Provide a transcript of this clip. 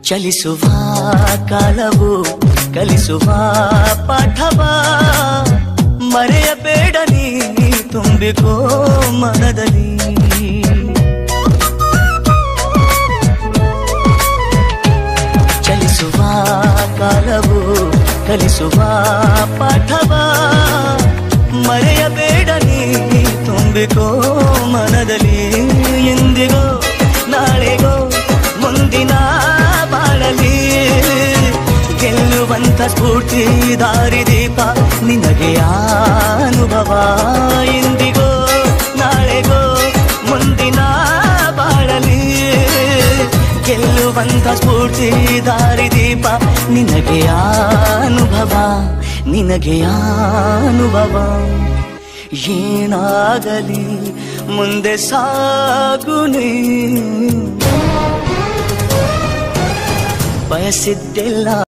ಚಲಿಸುವ ಕಾಲವು ಕಲಿಸುವ ಪಾಠವ ಮರೆಯಬೇಡ ನೀ ತುಂಬಿಕೋ ಮನದಲ್ಲಿ ಚಲಿಸುವ ಕಾಲವು ಕಲಿಸುವ ಪಾಠವ ಮರೆಯಬೇಡ ನೀ ತುಂಬಿಕೋ ಮನದಲ್ಲಿ ಎಂದಿಗೋ ನಾಳೆಗೋ ಮುಂದಿನ ಬಾಳಲಿ ಗೆಲ್ಲುವಂತ ಸ್ಫೂರ್ತಿ ದಾರಿದೀಪ ನಿನಗೆ ಅನುಭವ ಎಂದಿಗೋ ನಾಳೆಗೋ ಮುಂದಿನ ಬಾಳಲಿ ಗೆಲ್ಲುವಂತ ಸ್ಫೂರ್ತಿ ದಾರಿದೀಪ ನಿನಗೆ ಅನುಭವ ನಿನಗೆ ಅನುಭವ ಏನಾಗಲಿ ಮುಂದೆ ಸಾಗುನಿ ಬಯಸಿದ್ದೆಲ್ಲ